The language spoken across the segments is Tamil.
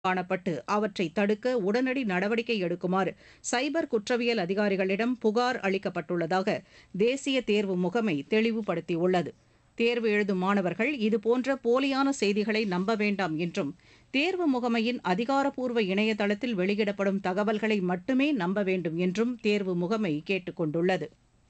காணப்பட்டு அவற்றை தடுக்க உடனடி நடவடிக்கை எடுக்குமாறு சைபர் குற்றவியல் அதிகாரிகளிடம் புகார் அளிக்கப்பட்டுள்ளதாக தேசிய தேர்வு முகமை தெளிவுபடுத்தியுள்ளது தேர்வு எழுதும் மாணவர்கள் இதுபோன்ற போலியான செய்திகளை நம்ப வேண்டாம் என்றும் தேர்வு முகமையின் அதிகாரப்பூர்வ இணையதளத்தில் வெளியிடப்படும் தகவல்களை மட்டுமே நம்ப வேண்டும் என்றும் தேர்வு முகமை கேட்டுக் கொண்டுள்ளது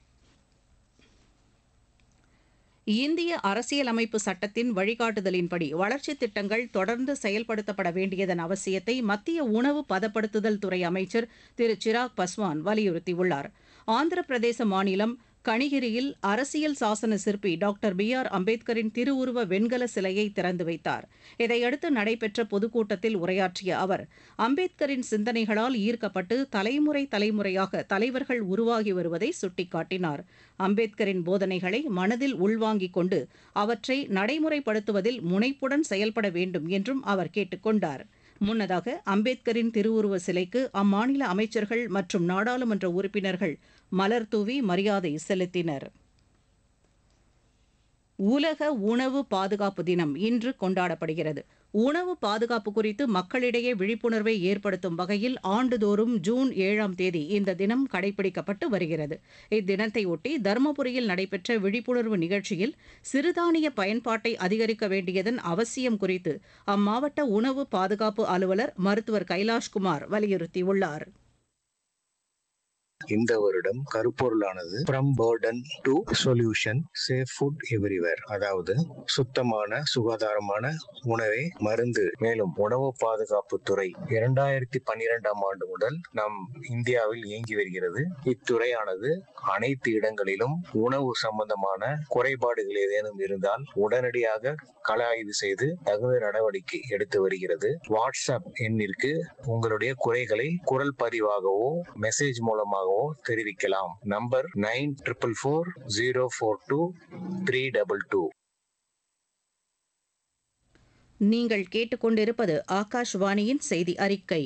இந்திய அரசியலமைப்பு சட்டத்தின் வழிகாட்டுதலின்படி வளர்ச்சித் திட்டங்கள் தொடர்ந்து செயல்படுத்தப்பட வேண்டியதன் அவசியத்தை மத்திய உணவு பதப்படுத்துதல் துறை அமைச்சர் திரு சிராக் பஸ்வான் வலியுறுத்தியுள்ளார் ஆந்திர பிரதேச மாநிலம் கணிகிரியில் அரசியல் சாசன சிற்பி டாக்டர் பி ஆர் அம்பேத்கரின் திருவுருவ வெண்கல சிலையை திறந்து வைத்தார் இதையடுத்து நடைபெற்ற பொதுக்கூட்டத்தில் உரையாற்றிய அவர் அம்பேத்கரின் சிந்தனைகளால் ஈர்க்கப்பட்டு தலைமுறை தலைமுறையாக தலைவர்கள் உருவாகி வருவதை சுட்டிக்காட்டினார் அம்பேத்கரின் போதனைகளை மனதில் உள்வாங்கிக் கொண்டு அவற்றை நடைமுறைப்படுத்துவதில் முனைப்புடன் செயல்பட வேண்டும் என்றும் அவர் கேட்டுக் கொண்டார் முன்னதாக அம்பேத்கரின் திருவுருவ சிலைக்கு அம்மாநில அமைச்சர்கள் மற்றும் நாடாளுமன்ற உறுப்பினர்கள் மலர் தூவி மரியாதை செலுத்தினர் உலக உணவு பாதுகாப்பு தினம் இன்று கொண்டாடப்படுகிறது உணவு பாதுகாப்பு குறித்து மக்களிடையே விழிப்புணர்வை ஏற்படுத்தும் வகையில் ஆண்டுதோறும் ஜூன் ஏழாம் தேதி இந்த தினம் கடைபிடிக்கப்பட்டு வருகிறது இத்தினத்தையொட்டி தருமபுரியில் நடைபெற்ற விழிப்புணர்வு நிகழ்ச்சியில் சிறுதானிய பயன்பாட்டை அதிகரிக்க வேண்டியதன் அவசியம் குறித்து அம்மாவட்ட உணவு பாதுகாப்பு அலுவலர் மருத்துவர் கைலாஷ்குமார் வலியுறுத்தியுள்ளார் இந்த வருடம் கருப்பொருளானது from burden to solution safe food everywhere அதாவது சுத்தமான சுகாதாரமான உணவே மருந்து மேலும் உணவு பாதுகாப்பு துறை இரண்டாயிரத்தி பன்னிரெண்டாம் ஆண்டு முதல் நம் இந்தியாவில் இயங்கி வருகிறது இத்துறையானது அனைத்து இடங்களிலும் உணவு சம்பந்தமான குறைபாடுகள் ஏதேனும் இருந்தால் உடனடியாக கள ஆய்வு செய்து தகுந்த நடவடிக்கை எடுத்து வருகிறது வாட்ஸ்அப் எண்ணிற்கு உங்களுடைய குறைகளை குரல் பதிவாகவோ மெசேஜ் மூலமாகவோ தெரிவிக்கலாம் number nine triple four zero four two three double two நீங்கள் கேட்டுக்கொண்டிருப்பது ஆகாஷ்வாணியின் செய்தி அறிக்கை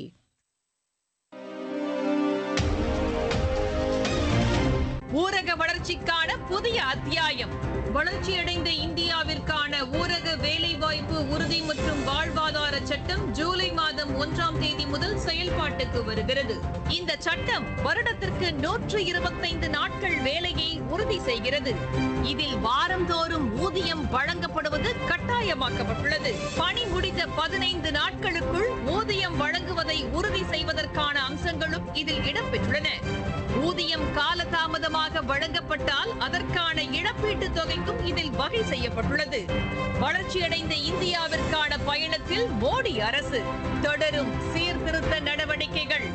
ஊரக வளர்ச்சிக்கான புதிய அத்தியாயம் வளர்ச்சியடைந்த இந்தியாவிற்கான ஊரக வேலைவாய்ப்பு உறுதி மற்றும் வாழ்வாதார சட்டம் ஜூலை மாதம் ஒன்றாம் தேதி முதல் செயல்பாட்டுக்கு வருகிறது இந்த சட்டம் வருடத்திற்கு நூற்று இருபத்தைந்து நாட்கள் வேலையை உறுதி செய்கிறது இதில் வாரந்தோறும் ஊதியம் வழங்கப்படுவது கட்டாயமாக்கப்பட்டுள்ளது பணி முடிந்த பதினைந்து நாட்களுக்குள் ஊதியம் வழங்குவதை உறுதி செய்வதற்கான அம்சங்களும் இதில் இடம்பெற்றுள்ளன ஊதியம் காலதாமதமாக வழங்கப்பட்டால் அதற்கான இழப்பீட்டுத் தொகைக்கும் இதில் வகை செய்யப்பட்டுள்ளது வளர்ச்சியடைந்த இந்தியாவிற்கான பயணத்தில் மோடி அரசு தொடரும் சீர்திருத்த நடவடிக்கைகள்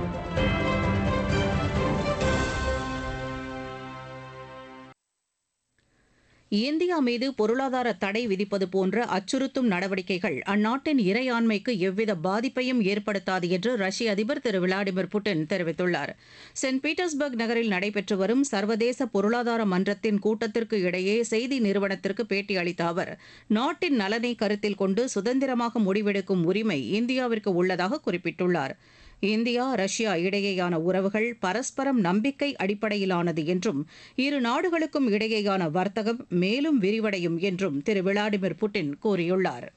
இந்தியா மீது பொருளாதார தடை விதிப்பது போன்ற அச்சுறுத்தும் நடவடிக்கைகள் அந்நாட்டின் இறையாண்மைக்கு எவ்வித பாதிப்பையும் ஏற்படுத்தாது என்று ரஷ்ய அதிபர் திரு விளாடிமிர் புட்டின் தெரிவித்துள்ளார் சென்ட் பீட்டர்ஸ்பர்க் நகரில் நடைபெற்று வரும் சர்வதேச பொருளாதார மன்றத்தின் கூட்டத்திற்கு இடையே செய்தி நிறுவனத்திற்கு பேட்டி அளித்த அவர் நாட்டின் நலனை கருத்தில் கொண்டு சுதந்திரமாக முடிவெடுக்கும் உரிமை இந்தியாவிற்கு உள்ளதாக குறிப்பிட்டுள்ளார் இந்தியா ரஷ்யா இடையேயான உறவுகள் பரஸ்பரம் நம்பிக்கை அடிப்படையிலானது என்றும் இரு நாடுகளுக்கும் இடையேயான வர்த்தகம் மேலும் விரிவடையும் என்றும் திரு விளாடிமிர் புட்டின் கூறியுள்ளார்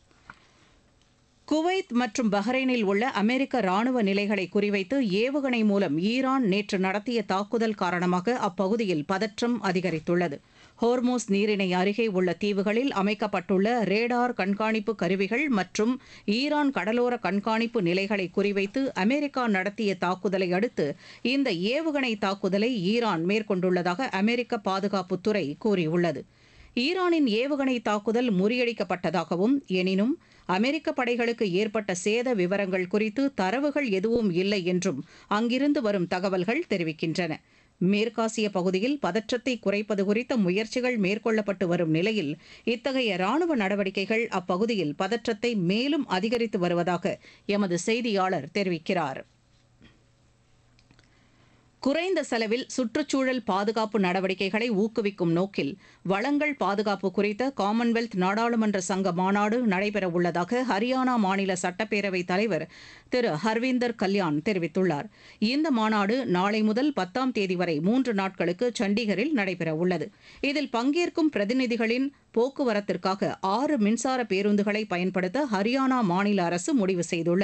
குவைத் மற்றும் பஹ்ரைனில் உள்ள அமெரிக்க ராணுவ நிலைகளை குறிவைத்து ஏவுகணை மூலம் ஈரான் நேற்று நடத்திய தாக்குதல் காரணமாக அப்பகுதியில் பதற்றம் அதிகரித்துள்ளது ஹோர்மோஸ் நீரிணை அருகே உள்ள தீவுகளில் அமைக்கப்பட்டுள்ள ரேடார் கண்காணிப்பு கருவிகள் மற்றும் ஈரான் கடலோர கண்காணிப்பு நிலைகளை குறிவைத்து அமெரிக்கா நடத்திய தாக்குதலை அடுத்து இந்த ஏவுகணை தாக்குதலை ஈரான் மேற்கொண்டுள்ளதாக அமெரிக்க பாதுகாப்புத்துறை கூறியுள்ளது ஈரானின் ஏவுகணை தாக்குதல் முறியடிக்கப்பட்டதாகவும் எனினும் அமெரிக்க படைகளுக்கு ஏற்பட்ட சேத விவரங்கள் குறித்து தரவுகள் எதுவும் இல்லை என்றும் அங்கிருந்து வரும் தகவல்கள் தெரிவிக்கின்றன மேற்காசிய பகுதியில் பதற்றத்தை குறைப்பது குறித்த முயற்சிகள் மேற்கொள்ளப்பட்டு வரும் நிலையில் இத்தகைய ராணுவ நடவடிக்கைகள் அப்பகுதியில் பதற்றத்தை மேலும் அதிகரித்து வருவதாக எமது செய்தியாளர் தெரிவிக்கிறார் குறைந்த செலவில் சுற்றுச்சூழல் பாதுகாப்பு நடவடிக்கைகளை ஊக்குவிக்கும் நோக்கில் வளங்கள் பாதுகாப்பு குறித்த காமன்வெல்த் நாடாளுமன்ற சங்க மாநாடு நடைபெறவுள்ளதாக ஹரியானா மாநில சட்டப்பேரவைத் தலைவர் திரு ஹர்வீந்தர் கல்யாண் தெரிவித்துள்ளார் இந்த மாநாடு நாளை முதல் பத்தாம் தேதி வரை மூன்று நாட்களுக்கு சண்டிகரில் நடைபெறவுள்ளது இதில் பங்கேற்கும் பிரதிநிதிகளின் போக்குவரத்திற்காக ஆறு மின்சார பேருந்துகளை பயன்படுத்த ஹரியானா மாநில அரசு முடிவு செய்துள்ளது